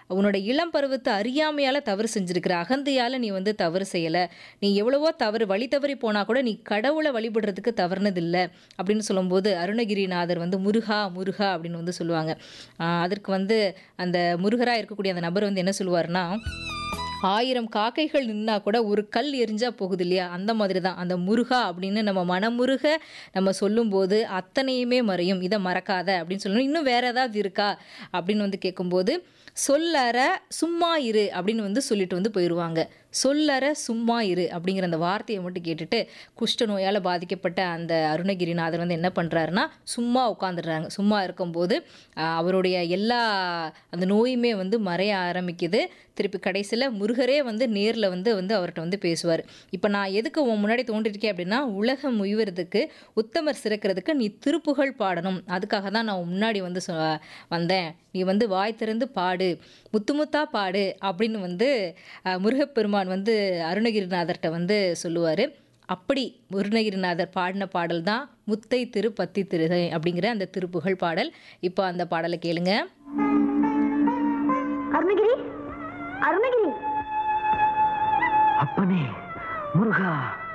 உன்னோட இளம் பருவத்து அறியாமையால தவறு செஞ்சிருக்கிற அகந்தையால நீ வந்து தவறு செய்யல நீ எவ்வளவோ தவறு வழி தவறி போனா கூட நீ கடவுளை வழிபடுறதுக்கு தவறுனது இல்லை அப்படின்னு சொல்லும்போது அருணகிரிநாதர் வந்து முருகா முருகா அப்படின்னு வந்து சொல்லுவாங்க ஆஹ் அதற்கு வந்து அந்த முருகரா இருக்கக்கூடிய அந்த நபர் வந்து என்ன சொல்லுவாருன்னா ஆயிரம் காக்கைகள் நின்னா கூட ஒரு கல் எரிஞ்சா போகுது இல்லையா அந்த மாதிரி தான் அந்த முருகா அப்படின்னு நம்ம மனமுருக நம்ம சொல்லும்போது அத்தனையுமே மறையும் இதை மறக்காத அப்படின்னு சொல்லணும் இன்னும் வேற ஏதாவது இருக்கா அப்படின்னு வந்து கேட்கும்போது சொல்லற சும்மா இரு அப்படின்னு வந்து சொல்லிட்டு வந்து போயிடுவாங்க சொல்லற சும்மா இரு அப்படிங்கிற அந்த வார்த்தையை மட்டும் கேட்டுட்டு குஷ்ட நோயால் பாதிக்கப்பட்ட அந்த அருணகிரிநாதர் வந்து என்ன பண்ணுறாருன்னா சும்மா உட்காந்துடுறாங்க சும்மா இருக்கும்போது ஆஹ், அவருடைய எல்லா அந்த நோயுமே வந்து மறைய ஆரம்பிக்குது திருப்பி கடைசியில் முருகரே வந்து நேரில் வந்து வந்து அவர்கிட்ட வந்து பேசுவார் இப்போ நான் எதுக்கு உன் முன்னாடி தோன்றிருக்கேன் அப்படின்னா உலகம் உய்வறதுக்கு உத்தமர் சிறக்கிறதுக்கு நீ திருப்புகழ் பாடணும் அதுக்காக தான் நான் உன் முன்னாடி வந்து சொ- வந்தேன் நீ வந்து வாய் திறந்து பாடு முத்து முத்தா பாடு அப்படின்னு வந்து அஹ், முருகப்பெருமான் வந்து அருணகிரிநாதர்கிட்ட வந்து சொல்லுவார் அப்படி முருககிரிநாதர் பாடின பாடல் தான் முத்தை திரு பத்தி திரு அப்படிங்கிற அந்த திருப்புகழ் பாடல் இப்போ அந்த பாடலை கேளுங்க அருணகிரி அருணகிரி அப்பனே முருகா